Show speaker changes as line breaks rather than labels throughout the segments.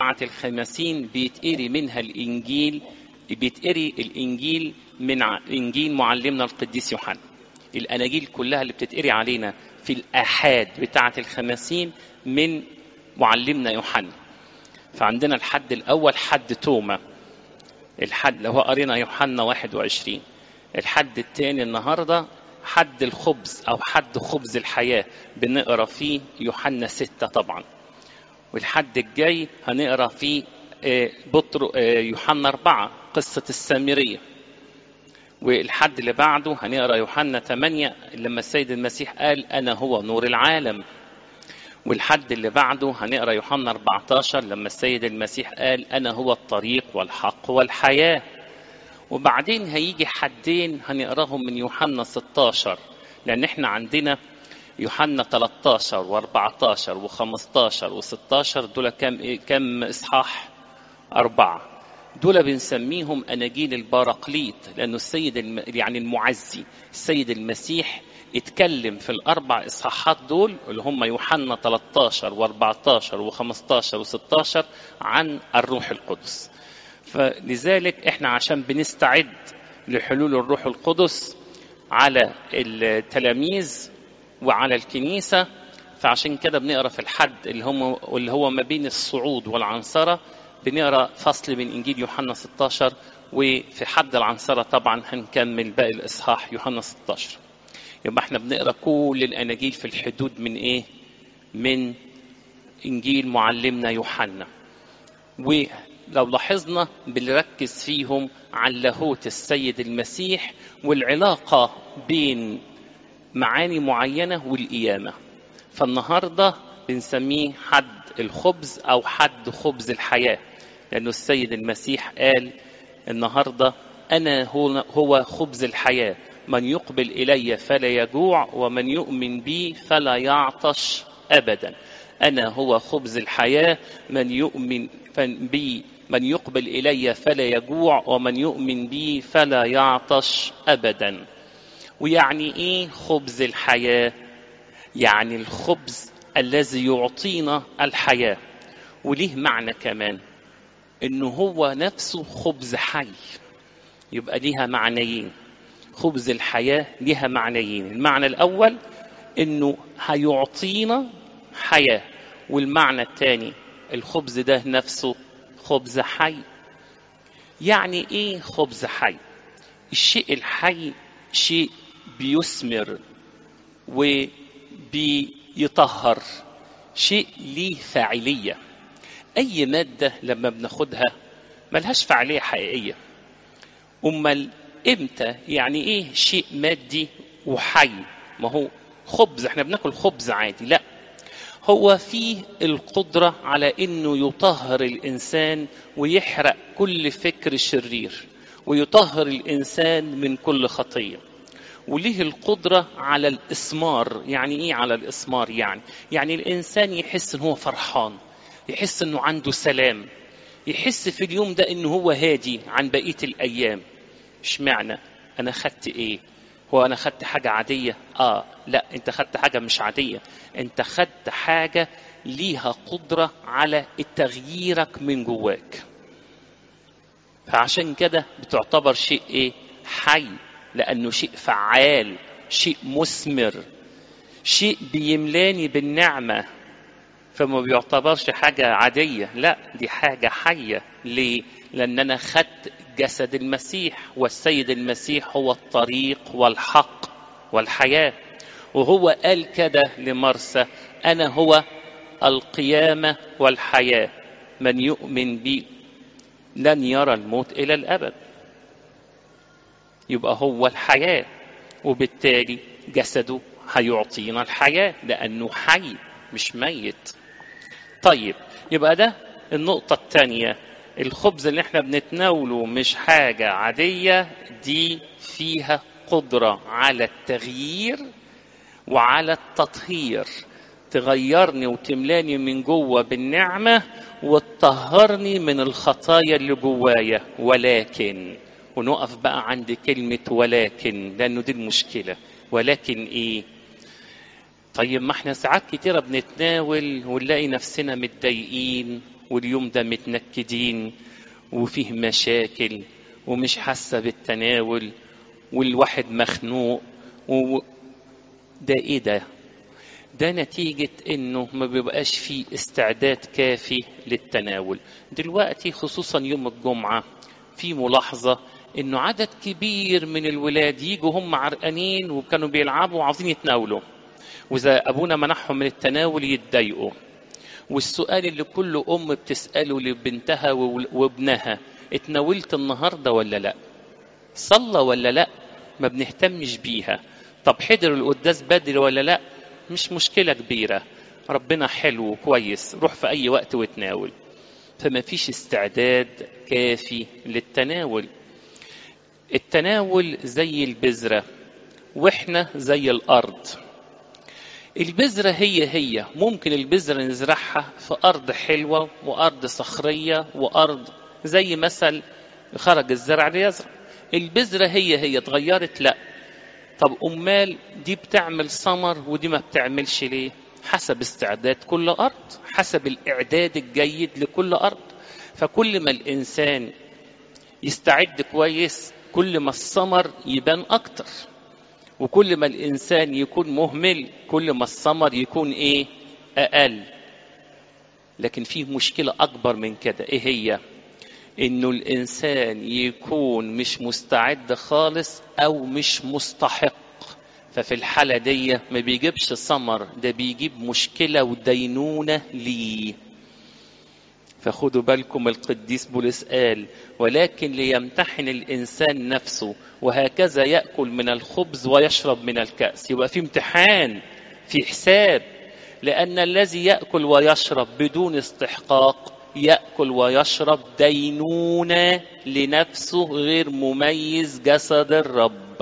بتاعة الخمسين بيتقري منها الإنجيل بيتقري الإنجيل من ع- إنجيل معلمنا القديس يوحنا الأناجيل كلها اللي بتتقري علينا في الآحاد بتاعة الخمسين من معلمنا يوحنا فعندنا الحد الأول حد توما الحد لو قرينا يوحنا 21 الحد الثاني النهارده حد الخبز او حد خبز الحياه بنقرا فيه يوحنا 6 طبعا والحد الجاي هنقرا فيه آه، بطر آه، يوحنا 4 قصه السامريه والحد اللي بعده هنقرا يوحنا 8 لما السيد المسيح قال انا هو نور العالم والحد اللي بعده هنقرا يوحنا 14 لما السيد المسيح قال انا هو الطريق والحق والحياه وبعدين هيجي حدين هنقراهم من يوحنا 16 لان احنا عندنا يوحنا 13 و14 و15 و16 دول كام إيه؟ كام اصحاح اربعه دول بنسميهم اناجيل البراقليط لانه السيد الم... يعني المعزي السيد المسيح اتكلم في الاربع اصحاحات دول اللي هم يوحنا 13 و14 و15 و16 عن الروح القدس فلذلك احنا عشان بنستعد لحلول الروح القدس على التلاميذ وعلى الكنيسه فعشان كده بنقرا في الحد اللي هم اللي هو ما بين الصعود والعنصره بنقرا فصل من انجيل يوحنا 16 وفي حد العنصره طبعا هنكمل باقي الاصحاح يوحنا 16 يبقى احنا بنقرا كل الاناجيل في الحدود من ايه؟ من انجيل معلمنا يوحنا ولو لاحظنا بنركز فيهم عن لاهوت السيد المسيح والعلاقه بين معاني معينه والقيامه فالنهارده بنسميه حد الخبز او حد خبز الحياه لانه السيد المسيح قال النهارده انا هو هو خبز الحياه من يقبل الي فلا يجوع ومن يؤمن بي فلا يعطش ابدا انا هو خبز الحياه من يؤمن بي من يقبل الي فلا يجوع ومن يؤمن بي فلا يعطش ابدا ويعني ايه خبز الحياه يعني الخبز الذي يعطينا الحياه وليه معنى كمان انه هو نفسه خبز حي يبقى ليها معنيين خبز الحياه ليها معنيين المعنى الاول انه هيعطينا حياه والمعنى الثاني الخبز ده نفسه خبز حي يعني ايه خبز حي الشيء الحي شيء بيثمر وبيطهر شيء ليه فاعليه اي ماده لما بناخدها ملهاش فعاليه حقيقيه امال امتى يعني ايه شيء مادي وحي ما هو خبز احنا بناكل خبز عادي لا هو فيه القدرة على انه يطهر الانسان ويحرق كل فكر شرير ويطهر الانسان من كل خطية وليه القدرة على الإسمار يعني إيه على الإسمار يعني يعني الإنسان يحس إن هو فرحان يحس إنه عنده سلام يحس في اليوم ده إنه هو هادي عن بقية الأيام اشمعنى أنا خدت إيه هو أنا خدت حاجة عادية آه لا أنت خدت حاجة مش عادية أنت خدت حاجة ليها قدرة على تغييرك من جواك فعشان كده بتعتبر شيء ايه حي لانه شيء فعال شيء مثمر شيء بيملاني بالنعمه فما بيعتبرش حاجه عاديه لا دي حاجه حيه ليه لان انا خدت جسد المسيح والسيد المسيح هو الطريق والحق والحياه وهو قال كده لمرسى انا هو القيامه والحياه من يؤمن بي لن يرى الموت الى الابد يبقى هو الحياه وبالتالي جسده هيعطينا الحياه لانه حي مش ميت طيب يبقى ده النقطه الثانيه الخبز اللي احنا بنتناوله مش حاجه عاديه دي فيها قدره على التغيير وعلى التطهير تغيرني وتملاني من جوه بالنعمه وتطهرني من الخطايا اللي جوايا ولكن ونقف بقى عند كلمة ولكن لأنه دي المشكلة ولكن إيه طيب ما احنا ساعات كتيرة بنتناول ونلاقي نفسنا متضايقين واليوم ده متنكدين وفيه مشاكل ومش حاسة بالتناول والواحد مخنوق و... ده ايه ده ده نتيجة انه ما بيبقاش فيه استعداد كافي للتناول دلوقتي خصوصا يوم الجمعة في ملاحظة انه عدد كبير من الولاد يجوا هم عرقانين وكانوا بيلعبوا وعاوزين يتناولوا واذا ابونا منحهم من التناول يتضايقوا والسؤال اللي كل ام بتساله لبنتها وابنها اتناولت النهارده ولا لا صلى ولا لا ما بنهتمش بيها طب حضر القداس بدري ولا لا مش مشكله كبيره ربنا حلو وكويس روح في اي وقت وتناول فما فيش استعداد كافي للتناول التناول زي البذره واحنا زي الارض البذرة هي هي ممكن البذرة نزرعها في أرض حلوة وأرض صخرية وأرض زي مثل خرج الزرع ليزرع البذرة هي هي اتغيرت لا طب أمال دي بتعمل ثمر ودي ما بتعملش ليه حسب استعداد كل أرض حسب الإعداد الجيد لكل أرض فكل ما الإنسان يستعد كويس كل ما الثمر يبان أكتر وكل ما الانسان يكون مهمل كل ما الثمر يكون ايه اقل لكن في مشكله اكبر من كده ايه هي انه الانسان يكون مش مستعد خالص او مش مستحق ففي الحاله دي ما بيجيبش ثمر ده بيجيب مشكله ودينونه ليه فخدوا بالكم القديس بولس قال ولكن ليمتحن الانسان نفسه وهكذا ياكل من الخبز ويشرب من الكاس يبقى في امتحان في حساب لان الذي ياكل ويشرب بدون استحقاق ياكل ويشرب دينونه لنفسه غير مميز جسد الرب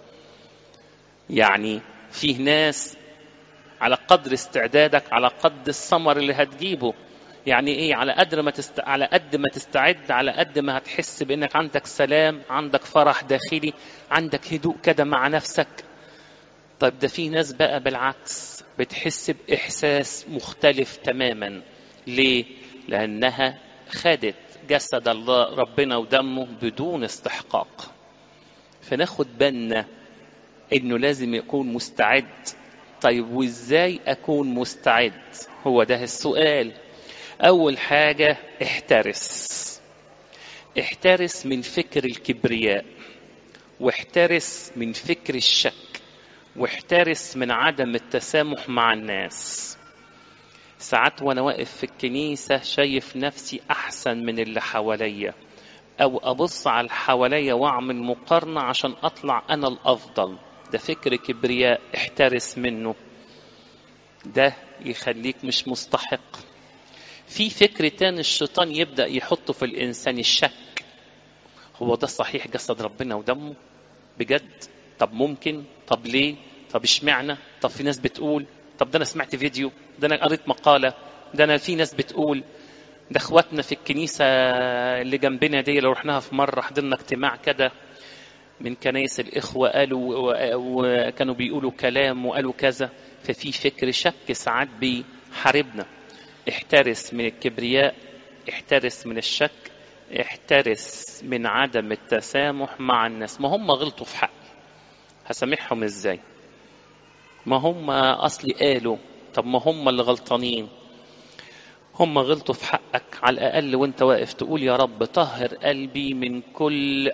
يعني فيه ناس على قدر استعدادك على قدر الثمر اللي هتجيبه يعني ايه على قدر ما تست... على قد ما تستعد على قد ما هتحس بانك عندك سلام عندك فرح داخلي عندك هدوء كده مع نفسك طيب ده في ناس بقى بالعكس بتحس باحساس مختلف تماما ليه لانها خدت جسد الله ربنا ودمه بدون استحقاق فناخد بالنا انه لازم يكون مستعد طيب وازاي اكون مستعد هو ده السؤال أول حاجة احترس احترس من فكر الكبرياء واحترس من فكر الشك واحترس من عدم التسامح مع الناس ساعات وانا واقف في الكنيسة شايف نفسي أحسن من اللي حواليا أو أبص على اللي حواليا وأعمل مقارنة عشان أطلع أنا الأفضل ده فكر كبرياء احترس منه ده يخليك مش مستحق في فكر تاني الشيطان يبدا يحطه في الانسان الشك هو ده صحيح جسد ربنا ودمه بجد طب ممكن طب ليه طب اشمعنى طب في ناس بتقول طب ده انا سمعت فيديو ده انا قريت مقاله ده انا في ناس بتقول ده اخواتنا في الكنيسه اللي جنبنا دي لو رحناها في مره حضرنا اجتماع كده من كنايس الاخوه قالوا وكانوا بيقولوا كلام وقالوا كذا ففي فكر شك ساعات بيحاربنا احترس من الكبرياء احترس من الشك احترس من عدم التسامح مع الناس ما هم غلطوا في حقي هسامحهم ازاي ما هم اصلي قالوا طب ما هم اللي غلطانين هم غلطوا في حقك على الاقل وانت واقف تقول يا رب طهر قلبي من كل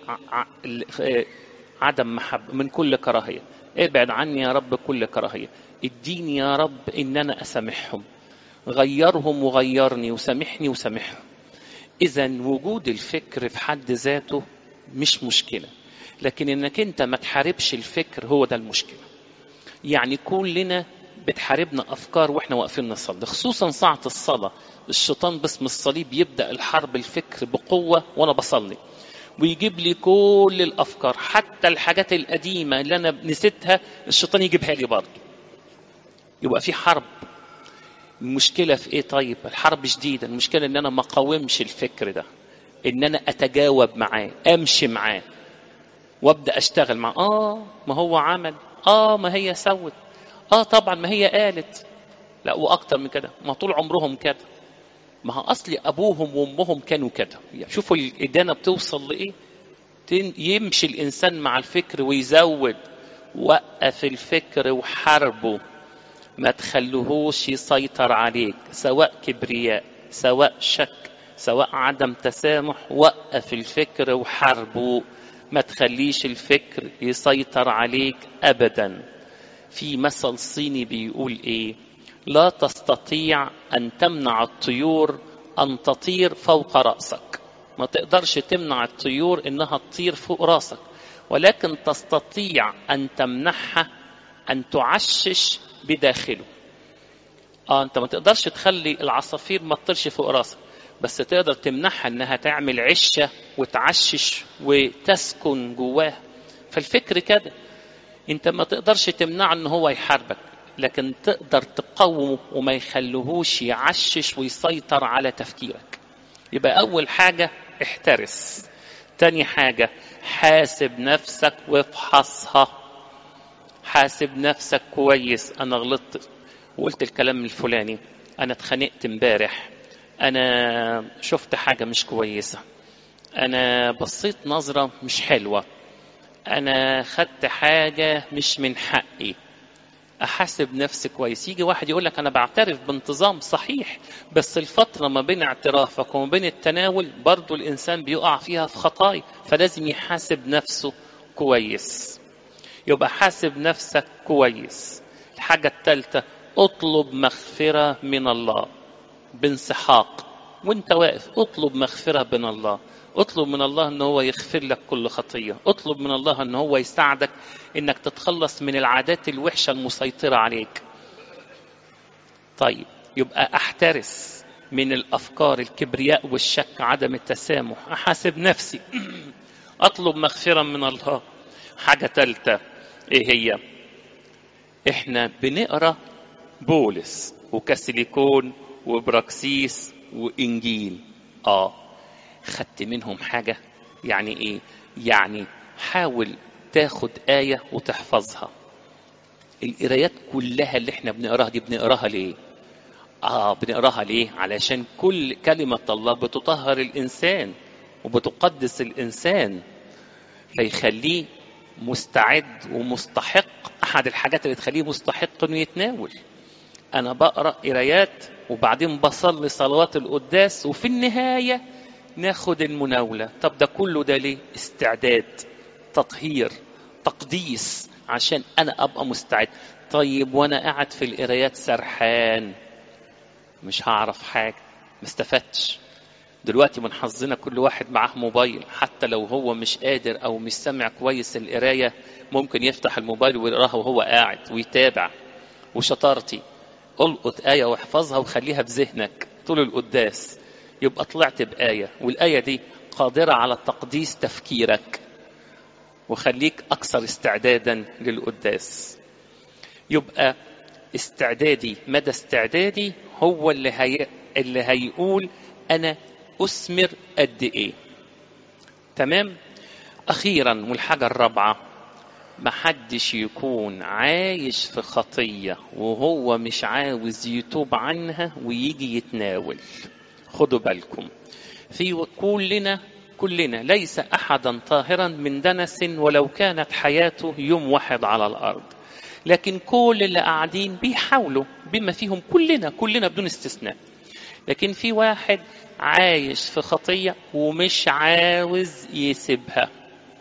عدم محبه من كل كراهيه ابعد عني يا رب كل كراهيه اديني يا رب ان انا اسامحهم غيرهم وغيرني وسامحني وسامحهم اذا وجود الفكر في حد ذاته مش مشكله لكن انك انت ما تحاربش الفكر هو ده المشكله يعني كلنا بتحاربنا افكار واحنا واقفين نصلي خصوصا ساعه الصلاه الشيطان باسم الصليب يبدا الحرب الفكر بقوه وانا بصلي ويجيب لي كل الافكار حتى الحاجات القديمه اللي انا نسيتها الشيطان يجيبها لي برضه يبقى في حرب المشكله في ايه طيب الحرب شديده المشكله ان انا ما اقاومش الفكر ده ان انا اتجاوب معاه امشي معاه وابدا اشتغل معاه اه ما هو عمل اه ما هي سوت اه طبعا ما هي قالت لا واكتر من كده ما طول عمرهم كده ما هو اصلي ابوهم وامهم كانوا كده يعني شوفوا الادانه بتوصل لايه تن- يمشي الانسان مع الفكر ويزود وقف الفكر وحاربه ما تخلوهوش يسيطر عليك سواء كبرياء سواء شك سواء عدم تسامح وقف الفكر وحاربه ما تخليش الفكر يسيطر عليك ابدا في مثل صيني بيقول ايه لا تستطيع ان تمنع الطيور ان تطير فوق راسك ما تقدرش تمنع الطيور انها تطير فوق راسك ولكن تستطيع ان تمنعها ان تعشش بداخله اه انت ما تقدرش تخلي العصافير ما تطيرش فوق راسك بس تقدر تمنعها انها تعمل عشه وتعشش وتسكن جواها فالفكر كده انت ما تقدرش تمنعه ان هو يحاربك لكن تقدر تقاومه وما يخليهوش يعشش ويسيطر على تفكيرك يبقى اول حاجه احترس تاني حاجه حاسب نفسك وافحصها حاسب نفسك كويس انا غلطت وقلت الكلام الفلاني انا اتخانقت امبارح انا شفت حاجه مش كويسه انا بصيت نظره مش حلوه انا خدت حاجه مش من حقي احاسب نفسي كويس يجي واحد يقول لك انا بعترف بانتظام صحيح بس الفتره ما بين اعترافك وما بين التناول برضو الانسان بيقع فيها في خطايا فلازم يحاسب نفسه كويس يبقى حاسب نفسك كويس الحاجه الثالثه اطلب مغفره من الله بانسحاق وانت واقف اطلب مغفره من الله اطلب من الله ان هو يغفر لك كل خطيه اطلب من الله ان هو يساعدك انك تتخلص من العادات الوحشه المسيطره عليك طيب يبقى احترس من الافكار الكبرياء والشك عدم التسامح احاسب نفسي اطلب مغفره من الله حاجه ثالثه ايه هي احنا بنقرا بولس وكاسيليكون وبراكسيس وانجيل اه خدت منهم حاجه يعني ايه يعني حاول تاخد ايه وتحفظها القرايات كلها اللي احنا بنقراها دي بنقراها ليه اه بنقراها ليه علشان كل كلمه الله بتطهر الانسان وبتقدس الانسان فيخليه مستعد ومستحق احد الحاجات اللي تخليه مستحق انه يتناول انا بقرا قرايات وبعدين بصلي صلوات القداس وفي النهايه ناخد المناوله طب ده كله ده ليه استعداد تطهير تقديس عشان انا ابقى مستعد طيب وانا قاعد في القرايات سرحان مش هعرف حاجه ما استفدتش دلوقتي من حظنا كل واحد معاه موبايل حتى لو هو مش قادر او مش سامع كويس القرايه ممكن يفتح الموبايل ويقراها وهو قاعد ويتابع وشطارتي القط آية واحفظها وخليها بذهنك طول القداس يبقى طلعت بآية والآية دي قادرة على تقديس تفكيرك وخليك أكثر استعدادا للقداس يبقى استعدادي مدى استعدادي هو اللي هي اللي هيقول أنا أثمر قد إيه تمام أخيرا والحاجة الرابعة محدش يكون عايش في خطية وهو مش عاوز يتوب عنها ويجي يتناول خدوا بالكم في كلنا كلنا ليس أحدا طاهرا من دنس ولو كانت حياته يوم واحد على الأرض لكن كل اللي قاعدين بيحاولوا بما فيهم كلنا كلنا بدون استثناء لكن في واحد عايش في خطية ومش عاوز يسيبها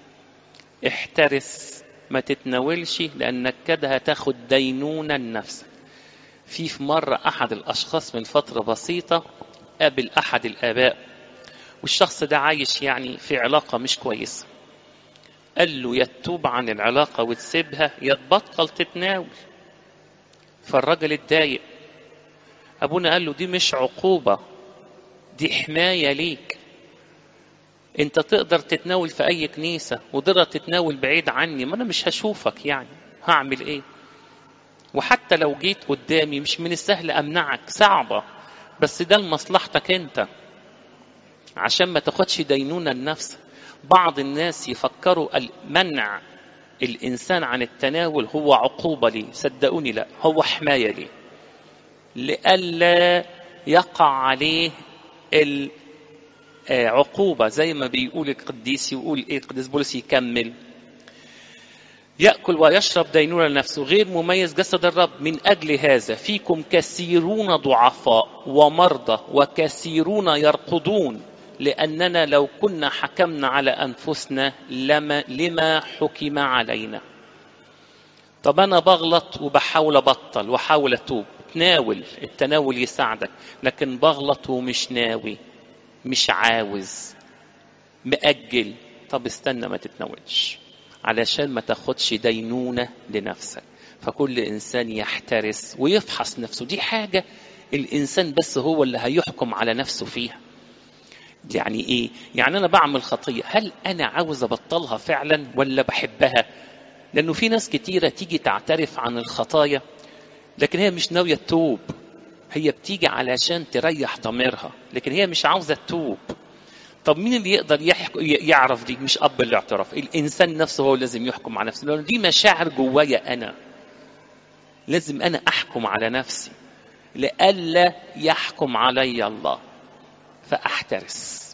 احترس ما تتناولش لانك كده هتاخد دينونه لنفسك في في مره احد الاشخاص من فتره بسيطه قابل احد الاباء والشخص ده عايش يعني في علاقه مش كويسه قال له يا تتوب عن العلاقه وتسيبها يا تبطل تتناول فالراجل اتضايق ابونا قال له دي مش عقوبه دي حمايه ليك انت تقدر تتناول في اي كنيسه وتقدر تتناول بعيد عني ما انا مش هشوفك يعني هعمل ايه وحتى لو جيت قدامي مش من السهل امنعك صعبه بس ده لمصلحتك انت عشان ما تاخدش دينونه لنفسك بعض الناس يفكروا منع الانسان عن التناول هو عقوبه ليه صدقوني لا هو حمايه ليه لئلا يقع عليه العقوبة زي ما بيقول القديس يقول ايه القديس بولس يكمل يأكل ويشرب دينونة لنفسه غير مميز جسد الرب من أجل هذا فيكم كثيرون ضعفاء ومرضى وكثيرون يرقدون لأننا لو كنا حكمنا على أنفسنا لما, لما حكم علينا طب أنا بغلط وبحاول أبطل وحاول أتوب تناول التناول يساعدك لكن بغلط ومش ناوي مش عاوز مأجل طب استنى ما تتناولش علشان ما تاخدش دينونة لنفسك فكل إنسان يحترس ويفحص نفسه دي حاجة الإنسان بس هو اللي هيحكم على نفسه فيها يعني إيه؟ يعني أنا بعمل خطية هل أنا عاوز أبطلها فعلا ولا بحبها لأنه في ناس كتيرة تيجي تعترف عن الخطايا لكن هي مش ناوية تتوب هي بتيجي علشان تريح ضميرها لكن هي مش عاوزة تتوب طب مين اللي يقدر يحكم يعرف دي مش اب الاعتراف الانسان نفسه هو لازم يحكم على نفسه لان دي مشاعر جوايا انا لازم انا احكم على نفسي لئلا يحكم علي الله فاحترس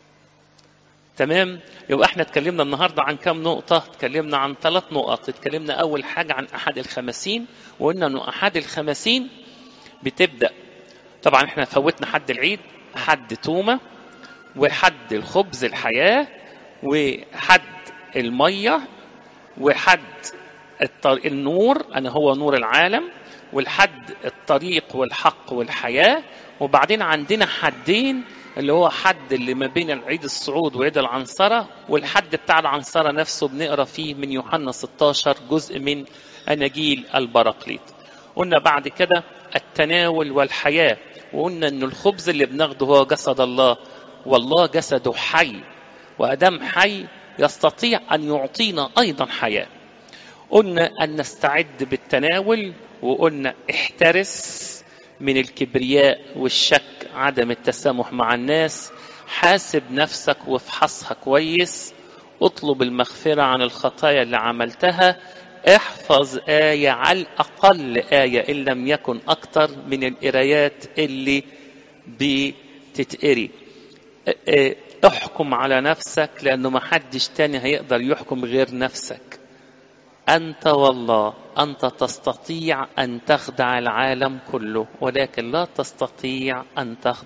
تمام يبقى احنا اتكلمنا النهارده عن كام نقطة؟ اتكلمنا عن ثلاث نقط، اتكلمنا أول حاجة عن أحد الخمسين وقلنا إنه أحد الخمسين بتبدأ طبعا احنا فوتنا حد العيد حد تومة وحد الخبز الحياة وحد المية وحد الطريق النور أنا هو نور العالم والحد الطريق والحق والحياة وبعدين عندنا حدين اللي هو حد اللي ما بين عيد الصعود وعيد العنصرة والحد بتاع العنصرة نفسه بنقرا فيه من يوحنا 16 جزء من أناجيل البراقليط قلنا بعد كده التناول والحياة وقلنا أن الخبز اللي بناخده هو جسد الله والله جسده حي وأدام حي يستطيع أن يعطينا أيضا حياة قلنا أن نستعد بالتناول وقلنا احترس من الكبرياء والشك عدم التسامح مع الناس حاسب نفسك وافحصها كويس اطلب المغفرة عن الخطايا اللي عملتها احفظ آية على الأقل آية إن لم يكن أكتر من القرايات اللي بتتقري احكم على نفسك لأنه ما حدش تاني هيقدر يحكم غير نفسك أنت والله أنت تستطيع أن تخدع العالم كله ولكن لا تستطيع أن تخدع